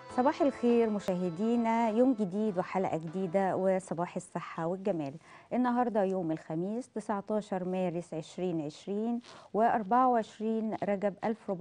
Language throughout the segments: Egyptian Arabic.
صباح الخير مشاهدينا يوم جديد وحلقة جديدة وصباح الصحة والجمال النهاردة يوم الخميس 19 مارس 2020 و24 رجب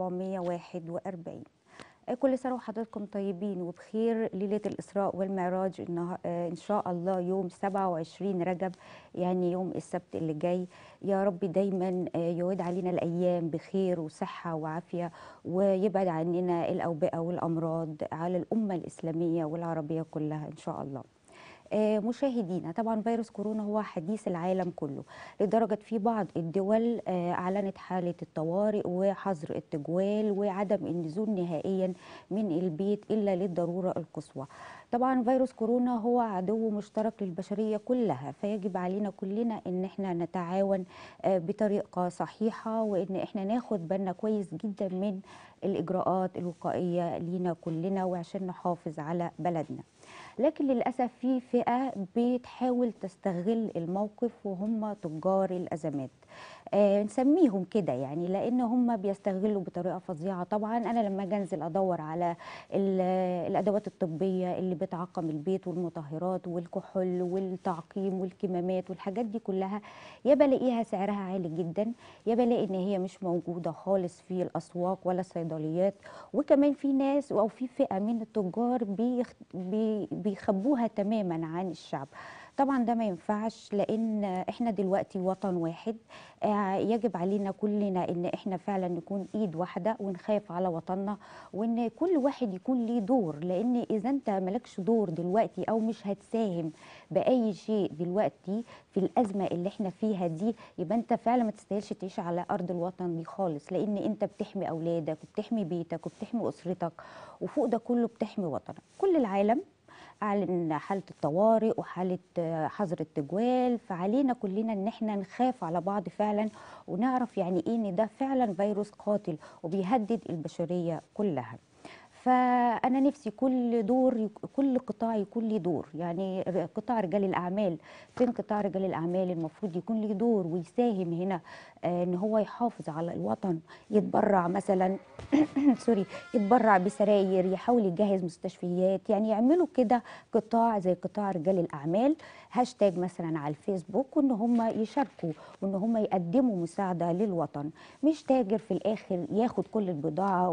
1441 كل سنة وحضراتكم طيبين وبخير ليلة الإسراء والمعراج إنه- آه، إن شاء الله يوم 27 رجب يعني يوم السبت اللي جاي يا رب دايما آه، يعود علينا الأيام بخير وصحة وعافية ويبعد عننا الأوبئة والأمراض على الأمة الإسلامية والعربية كلها إن شاء الله آه، مشاهدينا طبعا فيروس كورونا هو حديث العالم كله لدرجة في بعض الدول آه، أعلنت حالة الطوارئ وحظر التجوال وعدم النزول نهائيا من البيت إلا للضرورة القصوى طبعا فيروس كورونا هو عدو مشترك للبشرية كلها فيجب علينا كلنا ان احنا نتعاون آه، بطريقة صحيحة وان احنا ناخد بالنا كويس جدا من الإجراءات الوقائية لينا كلنا وعشان نحافظ على بلدنا لكن للأسف في فئة بتحاول تستغل الموقف وهم تجار الأزمات آه نسميهم كده يعني لأن هم بيستغلوا بطريقة فظيعة طبعا أنا لما أجي أنزل أدور على ال- الأدوات الطبية اللي بتعقم البيت والمطهرات والكحول والتعقيم والكمامات والحاجات دي كلها يا بلاقيها سعرها عالي جدا يا بلاقي إن هي مش موجودة خالص في الأسواق ولا الصيدليات وكمان في ناس أو في فئة من التجار بيخ- بي- بيخبوها تماما عن الشعب طبعا ده ما ينفعش لان احنا دلوقتي وطن واحد آه، يجب علينا كلنا ان احنا فعلا نكون ايد واحده ونخاف على وطننا وان كل واحد يكون ليه دور لان اذا انت مالكش دور دلوقتي او مش هتساهم باي شيء دلوقتي في الازمه اللي احنا فيها دي يبقى انت فعلا ما تستاهلش تعيش على ارض الوطن دي خالص لان انت بتحمي اولادك وبتحمي بيتك وبتحمي اسرتك وفوق ده كله بتحمي وطنك كل العالم اعلن حاله الطوارئ وحاله آه، حظر التجوال فعلينا كلنا ان احنا نخاف على بعض فعلا ونعرف يعني ايه ان ده فعلا فيروس قاتل وبيهدد البشريه كلها فانا نفسي كل دور يك- كل قطاع يكون ليه دور يعني ر- قطاع رجال الاعمال فين قطاع رجال الاعمال المفروض يكون ليه دور ويساهم هنا آه، ان هو يحافظ على الوطن يتبرع مثلا سوري يتبرع بسراير يحاول يجهز مستشفيات يعني يعملوا كده قطاع زي قطاع رجال الاعمال هاشتاج مثلا على الفيسبوك وان هم يشاركوا وان هم يقدموا مساعده للوطن مش تاجر في الاخر ياخد كل البضاعه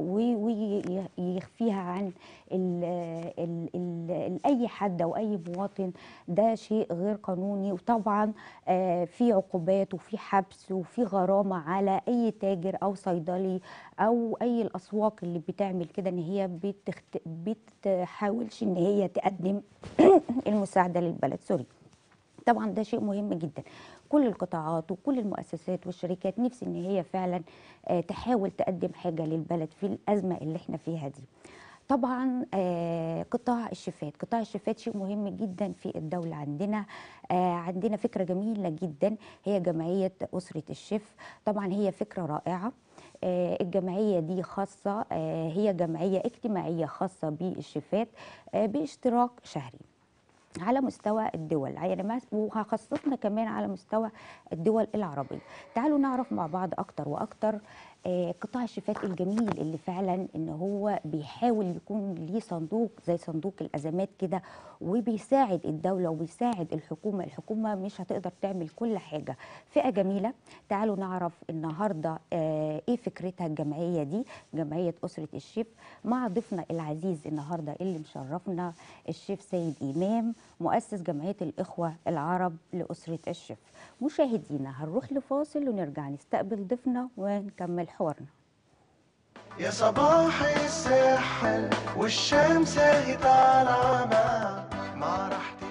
ويخفيها عن ال ال ال اي حد او اي مواطن ده شيء غير قانوني وطبعا آه، في عقوبات وفي حبس وفي غرامه على اي تاجر او صيدلي او اي الاسواق اللي بتعمل كده ان هي بتخت... بتحاولش ان هي تقدم المساعده للبلد سوري طبعا ده شيء مهم جدا كل القطاعات وكل المؤسسات والشركات نفسي ان هي فعلا آه، تحاول تقدم حاجه للبلد في الازمه اللي احنا فيها دي طبعا آه، قطاع الشفات قطاع الشفات شيء مهم جدا في الدولة عندنا آه، عندنا فكرة جميلة جدا هي جمعية أسرة الشف طبعا هي فكرة رائعة آه، الجمعية دي خاصة آه، هي جمعية اجتماعية خاصة بالشفات آه، باشتراك شهري على مستوى الدول يعني ما- وهخصصنا كمان على مستوى الدول العربية تعالوا نعرف مع بعض أكتر وأكتر آه، قطاع الشفات الجميل اللي فعلا ان هو بيحاول يكون ليه صندوق زي صندوق الازمات كده وبيساعد الدوله وبيساعد الحكومه الحكومه مش هتقدر تعمل كل حاجه فئه جميله تعالوا نعرف النهارده آه، ايه فكرتها الجمعيه دي جمعيه اسره الشيف مع ضيفنا العزيز النهارده اللي مشرفنا الشيف سيد امام مؤسس جمعيه الاخوه العرب لاسره الشيف مشاهدينا هنروح لفاصل ونرجع نستقبل ضيفنا ونكمل حوارنا يا صباح السحر والشمس هي طالعة مع راحتي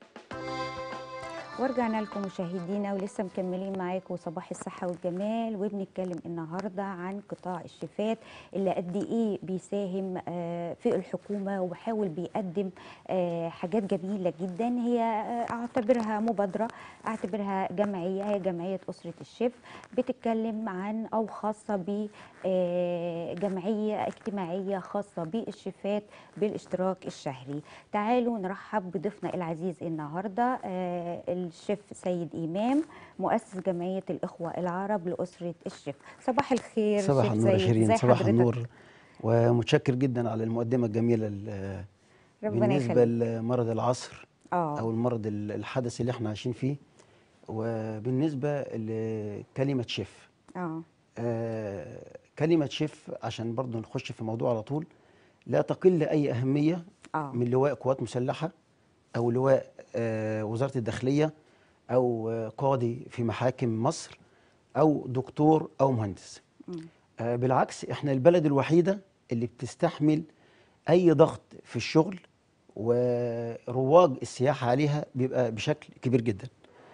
ورجعنا لكم مشاهدينا ولسه مكملين معاكم صباح الصحة والجمال وبنتكلم النهاردة عن قطاع الشفات اللي قد ايه بيساهم آه، في الحكومة وبحاول بيقدم آه، حاجات جميلة جدا هي آه، اعتبرها مبادرة اعتبرها جمعية هي جمعية أسرة الشيف بتتكلم عن او خاصة ب آه، جمعية اجتماعية خاصة بالشفات بالاشتراك الشهري تعالوا نرحب بضيفنا العزيز النهاردة آه، الشيف سيد إمام مؤسس جمعية الإخوة العرب لأسرة الشيف صباح الخير صباح شيف النور يا سيد. شيرين ازي صباح حضرتك؟ النور ومتشكر جدا على المقدمه الجميله ال- ربنا بالنسبه يخليك لمرض العصر اه او المرض ال- الحدث اللي احنا عايشين فيه وبالنسبه لكلمه شيف اه آه، كلمه شيف عشان برضو نخش في الموضوع على طول لا تقل اي اهميه اه من لواء قوات مسلحه او لواء آه، وزاره الداخليه او آه، قاضي في محاكم مصر او دكتور او مهندس مم. آه، بالعكس احنا البلد الوحيده اللي بتستحمل اي ضغط في الشغل ورواج السياحه عليها بيبقى بشكل كبير جدا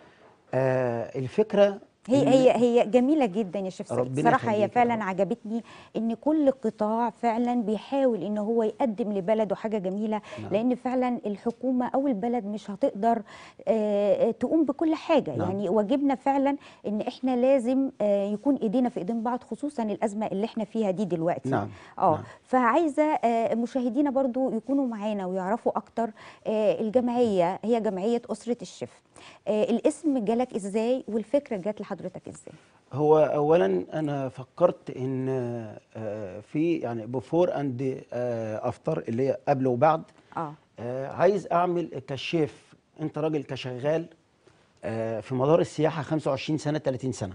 آه، الفكره هي إن- هي هي جميله جدا يا شيف سيد ربنا صراحه هي يخليك يا فعلا رب. عجبتني ان كل قطاع فعلا بيحاول ان هو يقدم لبلده حاجه جميله نعم. لان فعلا الحكومه او البلد مش هتقدر آه، تقوم بكل حاجه نعم. يعني واجبنا فعلا ان احنا لازم آه، يكون ايدينا في ايدين بعض خصوصا الازمه اللي احنا فيها دي دلوقتي نعم اه نعم. فعايزه آه، مشاهدينا برضو يكونوا معانا ويعرفوا اكتر آه، الجمعيه هي جمعيه اسره الشيف آه، الاسم جالك ازاي والفكره جات لحضرتك ازاي هو اولا انا فكرت ان آه، في يعني بفور اند افتر اللي هي قبل وبعد اه آه، عايز اعمل كشيف انت راجل كشغال آه، في مدار السياحه 25 سنه 30 سنه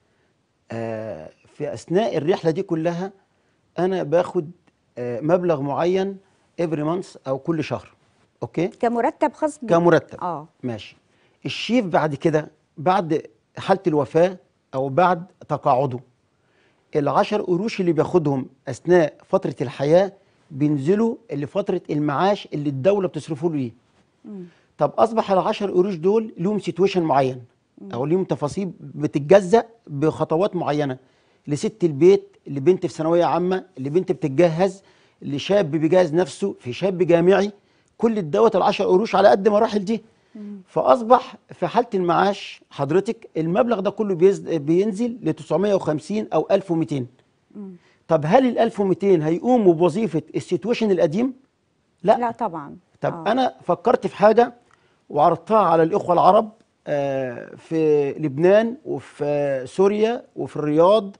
آه، في اثناء الرحله دي كلها انا باخد آه، مبلغ معين افري مانث او كل شهر اوكي كمرتب خاص بيك كمرتب اه ماشي الشيف بعد كده بعد حالة الوفاة أو بعد تقاعده العشر قروش اللي بياخدهم أثناء فترة الحياة بينزلوا لفترة المعاش اللي الدولة بتصرفه له ليه مم. طب أصبح العشر قروش دول لهم سيتويشن معين أو ليهم تفاصيل بتتجزأ بخطوات معينة لست البيت لبنت في ثانوية عامة لبنت بتتجهز لشاب بيجهز نفسه في شاب جامعي كل الدوت العشر قروش على قد مراحل دي فاصبح في حاله المعاش حضرتك المبلغ ده كله بيز- بينزل ل 950 او 1200 مم. طب هل ال 1200 هيقوموا بوظيفه السيتويشن القديم؟ لا, لا طبعا طب آه. انا فكرت في حاجه وعرضتها على الاخوه العرب آه، في لبنان وفي آه، سوريا وفي الرياض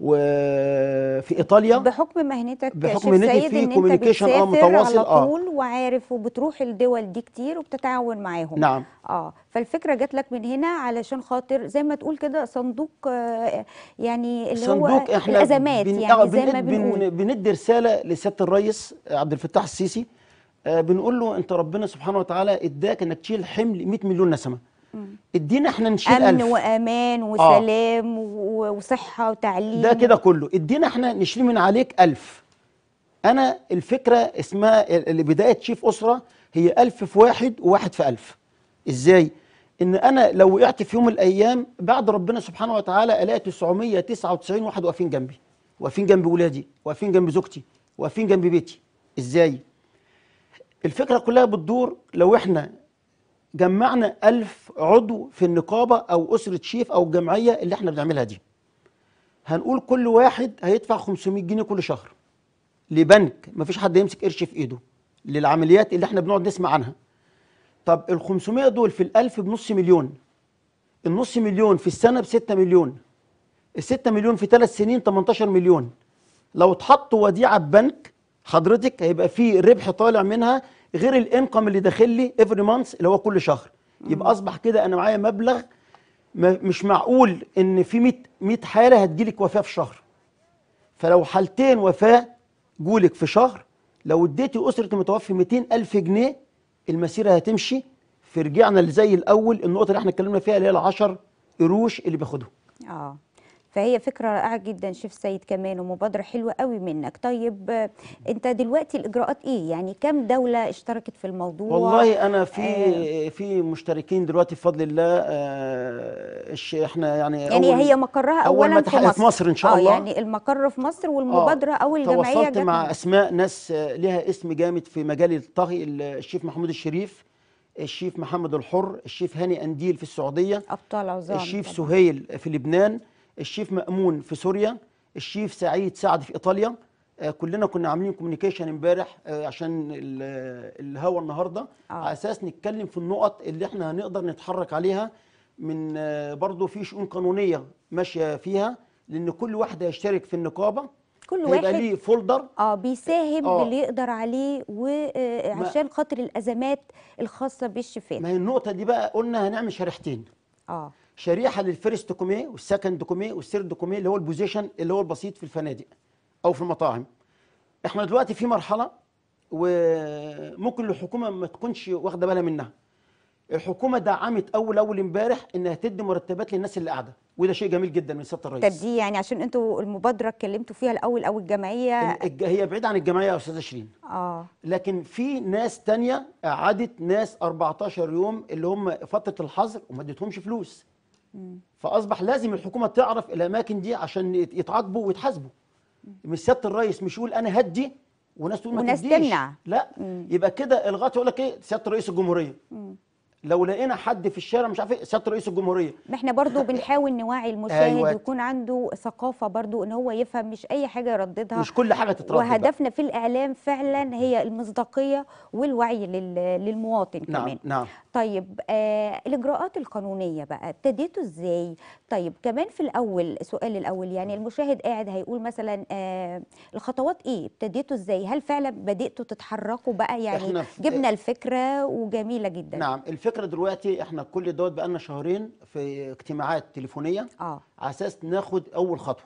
وفي ايطاليا بحكم مهنتك بحكم شيف مهنتي سيد في ان انت communication، آه، بتسافر متواصل، على آه. طول وعارف وبتروح الدول دي كتير وبتتعاون معاهم نعم اه فالفكره جات لك من هنا علشان خاطر زي ما تقول كده صندوق آه، يعني اللي صندوق هو احنا الازمات بن- يعني آه، زي ما بن- بن- بنقول بندي رساله لسياده الرئيس عبد الفتاح السيسي آه، بنقول له انت ربنا سبحانه وتعالى اداك انك تشيل حمل 100 مليون نسمه مم. ادينا احنا نشيل امن 1000 وامان وسلام و- وصحه وتعليم ده كده كله ادينا احنا نشيل من عليك 1000 انا الفكره اسمها ال- اللي بدايه شيف اسره هي 1000 في واحد وواحد في 1000 ازاي ان انا لو وقعت في يوم من الايام بعد ربنا سبحانه وتعالى الاقي 999 واحد واقفين جنبي واقفين جنب ولادي واقفين جنب زوجتي واقفين جنب بيتي ازاي الفكره كلها بتدور لو احنا جمعنا ألف عضو في النقابة أو أسرة شيف أو الجمعية اللي احنا بنعملها دي هنقول كل واحد هيدفع 500 جنيه كل شهر لبنك مفيش حد يمسك قرش في ايده للعمليات اللي احنا بنقعد نسمع عنها طب ال 500 دول في الألف بنص مليون النص مليون في السنة ب 6 مليون ال 6 مليون في ثلاث سنين 18 مليون لو اتحطوا وديعة ببنك حضرتك هيبقى فيه ربح طالع منها غير الانكم اللي داخل لي افري مانث اللي هو كل شهر يبقى اصبح كده انا معايا مبلغ ما مش معقول ان في 100 100 حاله هتجيلك وفاه في شهر فلو حالتين وفاه جولك في شهر لو اديتي اسره المتوفي 200 الف جنيه المسيره هتمشي في رجعنا لزي الاول النقطه اللي احنا اتكلمنا فيها اللي هي ال 10 قروش اللي بياخدهم اه فهي فكرة رائعة جدا شيف سيد كمان ومبادرة حلوة قوي منك طيب آه، انت دلوقتي الاجراءات ايه يعني كم دولة اشتركت في الموضوع والله انا في آه. في مشتركين دلوقتي بفضل الله آه الش- احنا يعني يعني أول هي مقرها أول ما اولا في تحقق مصر في مصر إن شاء اه الله. يعني المقر في مصر والمبادرة او الجمعية تواصلت جت مع من- اسماء ناس آه، ليها اسم جامد في مجال الطهي ال- الشيف محمود الشريف الشيف محمد الحر الشيف هاني انديل في السعوديه ابطال عظام الشيف طبعاً. سهيل في لبنان الشيف مأمون في سوريا الشيف سعيد سعد في ايطاليا آه، كلنا كنا عاملين كوميونيكيشن امبارح آه، عشان ال- الهوا النهارده آه. على اساس نتكلم في النقط اللي احنا هنقدر نتحرك عليها من آه، برضه في شؤون قانونيه ماشيه فيها لان كل واحد هيشترك في النقابه كل هيبقى واحد ليه فولدر اه بيساهم آه. باللي يقدر عليه وعشان خاطر الازمات الخاصه بالشفاء ما هي النقطه دي بقى قلنا هنعمل شريحتين اه شريحه للفيرست دوكومي والسكند دوكومي والثيرد دوكومي اللي هو البوزيشن اللي هو البسيط في الفنادق او في المطاعم احنا دلوقتي في مرحله وممكن الحكومه ما تكونش واخده بالها منها الحكومه دعمت اول اول امبارح انها تدي مرتبات للناس اللي قاعده وده شيء جميل جدا من سياده طب الرئيس دي يعني عشان انتوا المبادره اتكلمتوا فيها الاول او الجمعيه الج- هي بعيده عن الجمعيه يا استاذه شيرين اه لكن في ناس تانية قعدت ناس 14 يوم اللي هم فتره الحظر وما اديتهمش فلوس فاصبح لازم الحكومه تعرف الاماكن دي عشان يت- يتعاقبوا ويتحاسبوا مش سياده الرئيس مش يقول انا هدي وناس تقول ما وناس تديش تمنع. لا يبقى كده الغاء يقول لك ايه سياده رئيس الجمهوريه لو لقينا حد في الشارع مش عارف ايه سياده رئيس الجمهوريه ما احنا برضو بنحاول نوعي المشاهد أيوة. ويكون عنده ثقافه برضو ان هو يفهم مش اي حاجه يرددها مش كل حاجه تتردد بقى. وهدفنا في الاعلام فعلا هي المصداقيه والوعي لل- للمواطن نعم كمان نعم طيب آه الاجراءات القانونيه بقى ابتديتوا ازاي طيب كمان في الاول السؤال الاول يعني المشاهد قاعد هيقول مثلا آه الخطوات ايه ابتديتوا ازاي هل فعلا بداتوا تتحركوا بقى يعني إحنا في- جبنا الفكره وجميله جدا نعم الفكره دلوقتي احنا كل دوت بقالنا شهرين في اجتماعات تليفونيه اه على اساس ناخد اول خطوه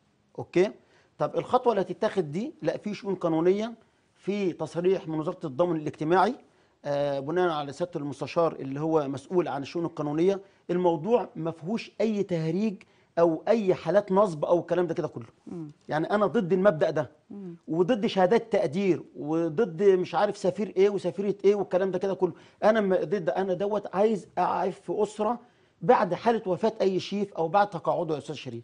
اوكي طب الخطوه اللي هتتاخد دي لا في شؤون قانونيه في تصريح من وزاره الضمان الاجتماعي آه بناء على سياده المستشار اللي هو مسؤول عن الشؤون القانونيه الموضوع ما فيهوش اي تهريج او اي حالات نصب او الكلام ده كده كله يعني انا ضد المبدا ده وضد شهادات تقدير وضد مش عارف سفير ايه وسفيره ايه والكلام ده كده كله انا م- ضد انا دوت عايز اعرف في اسره بعد حاله وفاه اي شيف او بعد تقاعده يا استاذ شيرين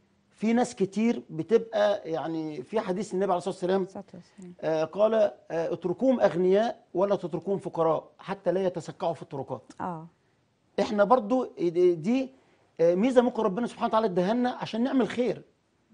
في ناس كتير بتبقى يعني في حديث النبي عليه الصلاه والسلام صلاة والسلام. آه، قال آه، اتركوهم اغنياء ولا تتركوهم فقراء حتى لا يتسكعوا في الطرقات اه احنا برضو دي آه، ميزه ممكن ربنا سبحانه وتعالى اداها لنا عشان نعمل خير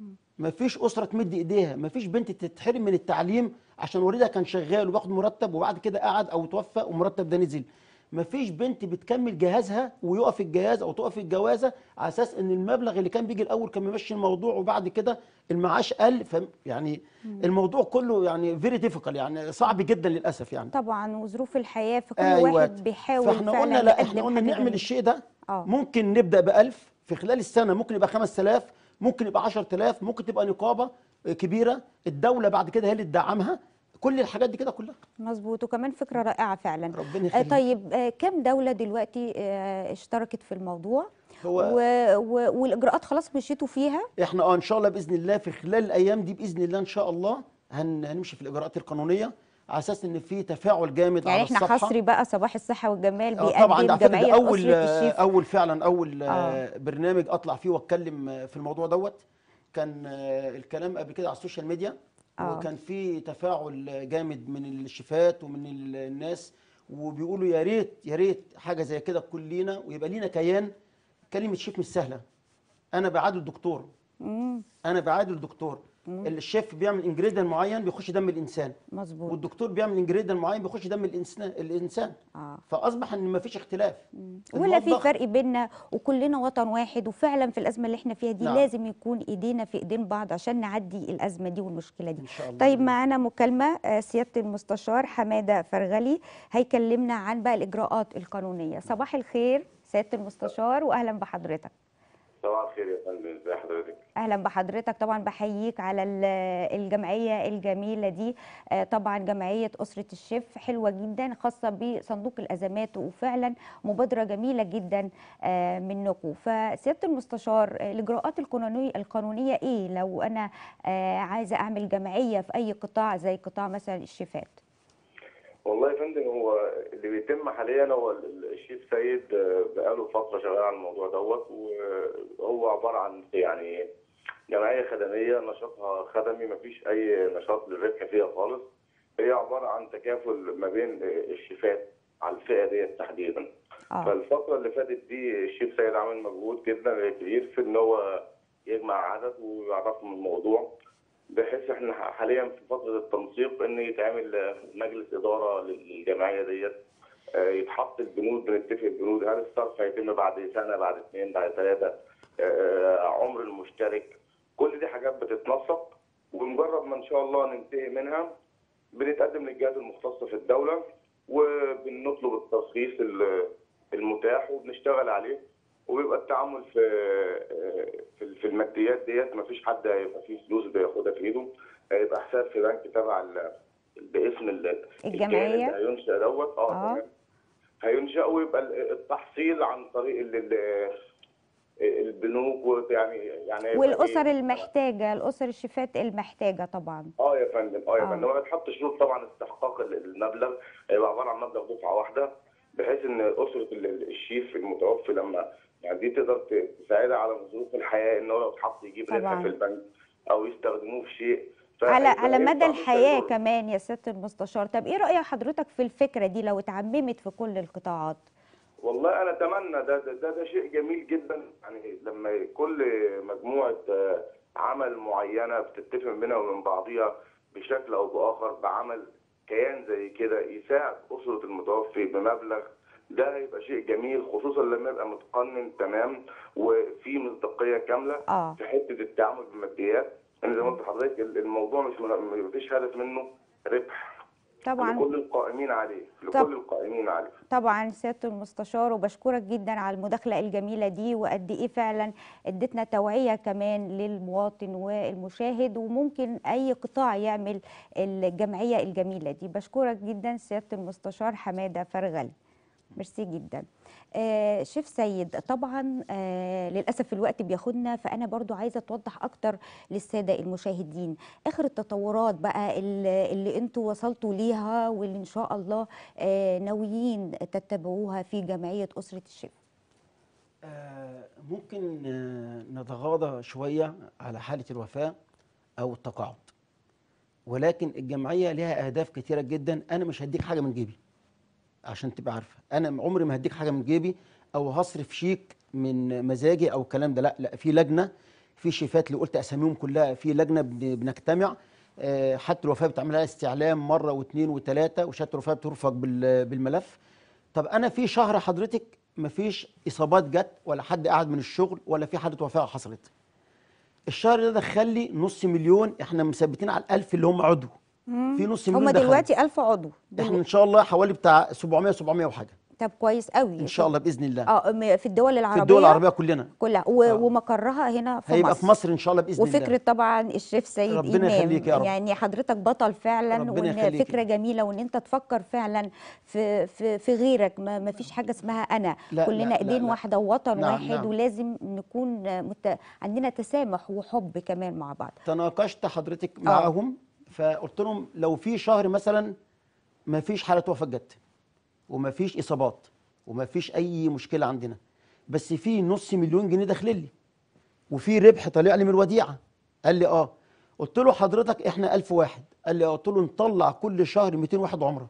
ما فيش اسره تمد ايديها ما فيش بنت تتحرم من التعليم عشان والدها كان شغال وبياخد مرتب وبعد كده قعد او توفى والمرتب ده نزل ما فيش بنت بتكمل جهازها ويقف الجهاز او تقف الجوازه على اساس ان المبلغ اللي كان بيجي الاول كان ممشي الموضوع وبعد كده المعاش قل ف يعني الموضوع كله يعني فيري ديفيكال يعني صعب جدا للاسف يعني طبعا وظروف الحياه فكل أيوة. واحد بيحاول فاحنا فعلا قلنا لا يقدم احنا قلنا حاجة نعمل جميلة. الشيء ده آه. ممكن نبدا ب 1000 في خلال السنه ممكن يبقى 5000 ممكن يبقى 10000 ممكن تبقى نقابه كبيره الدوله بعد كده هي اللي تدعمها كل الحاجات دي كده كلها مظبوط وكمان فكره رائعه فعلا ربنا آه يخليك طيب آه كم دوله دلوقتي آه اشتركت في الموضوع هو و... و... والاجراءات خلاص مشيتوا فيها احنا اه ان شاء الله باذن الله في خلال الايام دي باذن الله ان شاء الله هن- هنمشي في الاجراءات القانونيه على اساس ان في تفاعل جامد يعني على احنا الصفحه حصري بقى صباح الصحه والجمال آه، طبعا ده بيقدم على فكرة ده جمعيه اول اسره الشيف اول فعلا اول آه. آه. برنامج اطلع فيه واتكلم آه، في الموضوع دوت كان آه، الكلام قبل كده على السوشيال ميديا آه. وكان في تفاعل جامد من الشيفات ومن ال- الناس وبيقولوا يا ريت يا ريت حاجه زي كده تكون لينا ويبقى لينا كيان كلمه شيف مش سهله انا بعادل دكتور مم، انا بعادل دكتور الشيف بيعمل انجريدينت معين بيخش دم الانسان مظبوط والدكتور بيعمل انجريدينت معين بيخش دم الانسان الانسان اه فاصبح ان مفيش اختلاف ولا في المطبخ- فرق بيننا وكلنا وطن واحد وفعلا في الازمه اللي احنا فيها دي نعم. لازم يكون ايدينا في ايدين بعض عشان نعدي الازمه دي والمشكله دي ان شاء الله طيب معانا مكالمه آه، سياده المستشار حماده فرغلي هيكلمنا عن بقى الاجراءات القانونيه صباح الخير سياده المستشار واهلا بحضرتك صباح الخير يا فندم ازي حضرتك اهلا بحضرتك طبعا بحييك على ال- الجمعيه الجميله دي آه، طبعا جمعيه اسره الشيف حلوه جدا خاصه بصندوق الازمات وفعلا مبادره جميله جدا آه، منكم فسياده المستشار آه، الاجراءات القانونيه القانونيه ايه لو انا آه، عايزه اعمل جمعيه في اي قطاع زي قطاع مثلا الشيفات والله يا فندم هو اللي بيتم حاليا هو ال- الشيف سيد آه، بقاله فتره شغال على الموضوع دوت وهو عباره عن يعني جمعيه خدميه نشاطها خدمي مفيش اي نشاط للربح فيها خالص هي عباره عن تكافل ما بين آه، الشيفات على الفئه ديت تحديدا اه فالفترة اللي فاتت دي الشيف سيد عمل مجهود جدا كبير في ان هو يجمع عدد ويعرفهم الموضوع بحيث احنا حاليا في فترة التنسيق ان يتعمل مجلس ادارة للجمعية ديت آه، يتحط البنود بنتفق البنود هل الصرف هيتم بعد سنة بعد اثنين بعد ثلاثة آه، عمر المشترك كل دي حاجات بتتنسق ومجرد ما ان شاء الله ننتهي منها بنتقدم للجهات المختصه في الدوله وبنطلب الترخيص ال- المتاح وبنشتغل عليه وبيبقى التعامل في في في الماديات ديت مفيش حد هيبقى فيه فلوس بياخدها في ايده هيبقى حساب في بنك تبع ال- باسم ال- الجمعية؟ الكيان اللي هينشأ دوت اه آه. تمام هينشأ ويبقى ال- التحصيل عن طريق ال- ال- البنوك ويعني يعني هيبقى والاسر إيه؟ المحتاجه الاسر الشيفات المحتاجه طبعا اه يا فندم اه يا آه. فندم وهتحط شروط طبعا استحقاق ال- المبلغ هيبقى عباره عن مبلغ دفعه واحده بحيث ان اسره ال- ال- الشيف المتوفي لما يعني دي تقدر ت- تساعدها على ظروف الحياه ان هو لو اتحط يجيب ربح طبعاً. في البنك او يستخدموه في شيء على فهيبقى- على مدى هيبقى الحياه مش كمان يا سياده المستشار طب ايه راي حضرتك في الفكره دي لو اتعممت في كل القطاعات والله انا اتمنى ده ده, ده, ده شيء جميل جدا يعني لما كل مجموعه آه، عمل معينه بتتفق بينها وبين بعضيها بشكل او باخر بعمل كيان زي كده يساعد اسره المتوفي بمبلغ ده هيبقى شيء جميل خصوصا لما يبقى متقنن تمام وفي مصداقيه كامله اه في حته التعامل بالماديات انا زي ما قلت لحضرتك الموضوع مش مفيش هدف منه ربح طبعا لكل القائمين عليه طب- لكل القائمين عليه طبعا سياده المستشار وبشكرك جدا على المداخله الجميله دي وقد ايه فعلا ادتنا توعيه كمان للمواطن والمشاهد وممكن اي قطاع يعمل الجمعيه الجميله دي بشكرك جدا سياده المستشار حماده فرغلي ميرسي جدا آه شيف سيد طبعا آه للاسف الوقت بياخدنا فانا برضو عايزه توضح اكتر للساده المشاهدين اخر التطورات بقى اللي, اللي انتوا وصلتوا ليها واللي ان شاء الله آه ناويين تتبعوها في جمعيه اسره الشيف آه، ممكن آه، نتغاضى شوية على حالة الوفاة أو التقاعد ولكن الجمعية لها أهداف كتيرة جدا أنا مش هديك حاجة من جيبي عشان تبقى عارفة أنا عمري ما هديك حاجة من جيبي أو هصرف شيك من مزاجي أو الكلام ده لا لا في لجنة في شيفات اللي قلت أساميهم كلها في لجنة بن- بنجتمع آه، حتى الوفاة بتعمل لها استعلام مرة واثنين وثلاثة وشهادة الوفاة بترفق بال- بالملف طب انا في شهر حضرتك مفيش اصابات جت ولا حد قاعد من الشغل ولا في حاله وفاه حصلت الشهر ده دخل لي نص مليون احنا مثبتين على الألف اللي هم عضو في نص مليون هم دخل. دلوقتي ألف عضو احنا ان شاء الله حوالي بتاع 700 700 وحاجه طب كويس قوي ان شاء الله باذن الله اه م- في الدول العربيه في الدول العربيه كلنا كلها و- آه. ومقرها هنا في هيبقى مصر في مصر ان شاء الله باذن وفكرة الله طبعا الشيف سيد ربنا إمام يخليك يا رب. يعني حضرتك بطل فعلا ربنا وان يخليكي. فكرة جميلة وان انت تفكر فعلا في في في غيرك ما, ما فيش حاجة اسمها انا لا، كلنا لا، لا، ايدين لا. واحدة ووطن نعم، واحد نعم. ولازم نكون مت... عندنا تسامح وحب كمان مع بعض تناقشت حضرتك معاهم فقلت لهم لو في شهر مثلا ما فيش حاله وفاه جت وما فيش اصابات وما فيش اي مشكله عندنا بس في نص مليون جنيه داخل لي وفي ربح طالع لي من الوديعه قال لي اه قلت له حضرتك احنا 1000 واحد قال لي اه قلت له نطلع كل شهر 200 واحد عمره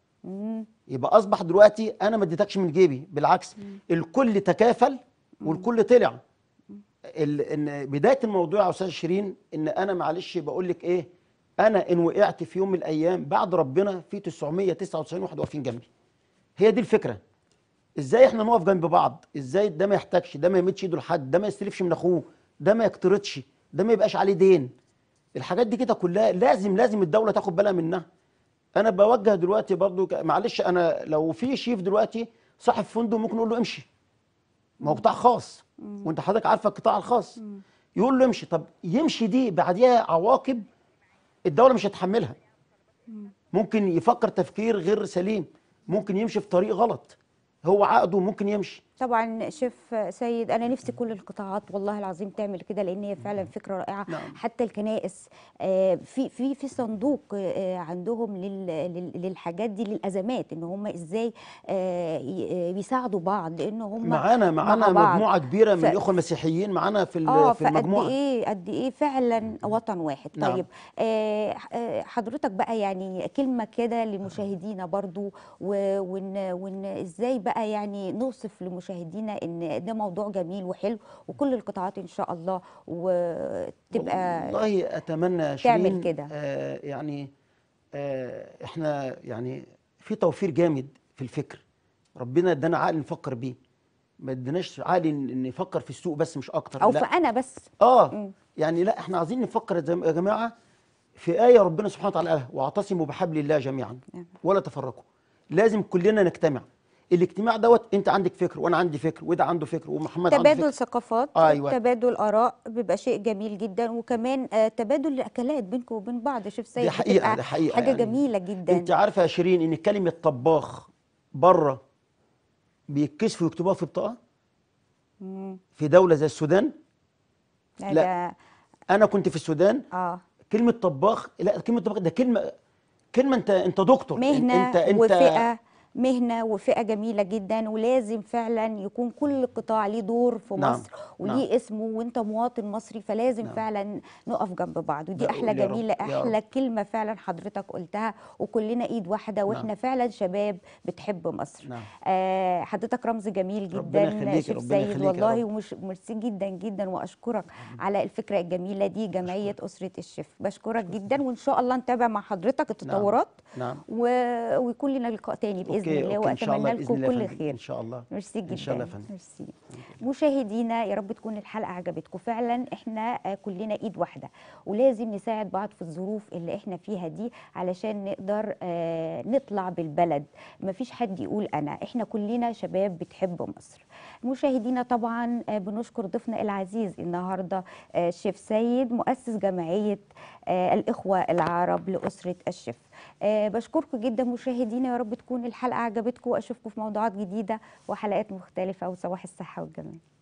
يبقى اصبح دلوقتي انا ما اديتكش من جيبي بالعكس الكل تكافل والكل طلع ال- ان بدايه الموضوع يا استاذ شيرين ان انا معلش بقول لك ايه انا ان وقعت في يوم من الايام بعد ربنا في 999 واحد واقفين جنبي هي دي الفكره ازاي احنا نقف جنب بعض ازاي ده ما يحتاجش ده ما يمدش ايده لحد ده ما يستلفش من اخوه ده ما يقترضش ده ما يبقاش عليه دين الحاجات دي كده كلها لازم لازم الدوله تاخد بالها منها انا بوجه دلوقتي برضو ك- معلش انا لو في شيف دلوقتي صاحب فندق ممكن اقول له امشي ما هو قطاع خاص وانت حضرتك عارفه القطاع الخاص يقول له امشي طب يمشي دي بعديها عواقب الدوله مش هتحملها ممكن يفكر تفكير غير سليم ممكن يمشي في طريق غلط هو عقده ممكن يمشي طبعا شيف سيد انا نفسي كل القطاعات والله العظيم تعمل كده لان هي فعلا فكره رائعه نعم. حتى الكنائس آه، في في في صندوق آه، عندهم لل- لل- للحاجات دي للازمات ان هم ازاي آه، ي- آه، بيساعدوا بعض لان هم معانا مع معانا بعض. مجموعه كبيره من ف- الاخوه المسيحيين معانا في ال- اه في فقد المجموعه ايه قد ايه فعلا وطن واحد نعم. طيب آه آه، حضرتك بقى يعني كلمه كده لمشاهدينا برضو و- وان وان ازاي بقى يعني نوصف لمشاهدينا ان ده موضوع جميل وحلو وكل القطاعات ان شاء الله وتبقى والله اتمنى يا تعمل شيرين كده. آه يعني آه احنا يعني في توفير جامد في الفكر ربنا ادانا عقل نفكر بيه ما اديناش عقلي ان نفكر في السوق بس مش اكتر او لا. في انا بس اه مم. يعني لا احنا عايزين نفكر يا زم- يا جماعه في ايه ربنا سبحانه وتعالى قالها واعتصموا بحبل الله جميعا نعم. ولا تفرقوا لازم كلنا نجتمع الاجتماع دوت انت عندك فكر وانا عندي فكر وده عنده فكر ومحمد عنده تبادل فكر ثقافات أيوة. تبادل اراء بيبقى شيء جميل جدا وكمان آه، تبادل الاكلات بينكم وبين بعض شيف سيد دي حقيقه بتبقى دي حقيقه حاجه يعني جميله جدا انت عارفه يا شيرين ان كلمه طباخ بره بيتكسفوا يكتبوها في بطاقه مم. في دوله زي السودان لا لا. ده- انا كنت في السودان اه كلمه طباخ لا كلمه طباخ ده كلمه كلمه انت انت دكتور مهنه انت انت وفئه مهنه وفئه جميله جدا ولازم فعلا يكون كل قطاع ليه دور في نعم، مصر وليه اسمه وانت مواطن مصري فلازم نعم. فعلا نقف جنب بعض ودي لا، احلى يا رب، جميله يا احلى كلمه فعلا حضرتك قلتها وكلنا ايد واحده واحنا نعم. فعلا شباب بتحب مصر نعم. آه حضرتك رمز جميل ربنا جدا يخليك، شيف ربنا سيد يخليك يا والله رب. ومش ميرسي جدا جدا واشكرك على الفكره الجميله دي جمعيه اسره الشيف بشكرك جدا وان شاء الله نتابع مع حضرتك التطورات نعم و... ويكون لنا لقاء تاني باذن أوكي، الله أوكي، إن شاء واتمنى الله، لكم بإذن الله يا كل فندم، خير إن شاء الله ميرسي جدا إن شاء الله يا فندم. ميرسي مشاهدينا يا رب تكون الحلقه عجبتكم فعلا احنا آه، كلنا ايد واحده ولازم نساعد بعض في الظروف اللي احنا فيها دي علشان نقدر آه، نطلع بالبلد مفيش حد يقول انا احنا كلنا شباب بتحب مصر مشاهدينا طبعا آه، بنشكر ضيفنا العزيز النهارده آه، الشيف سيد مؤسس جمعيه آه، الاخوه العرب لاسره الشيف آه، بشكركم جدا مشاهدينا يا رب تكون الحلقه عجبتكم واشوفكم في موضوعات جديده وحلقات مختلفه وصباح الصحه والجمال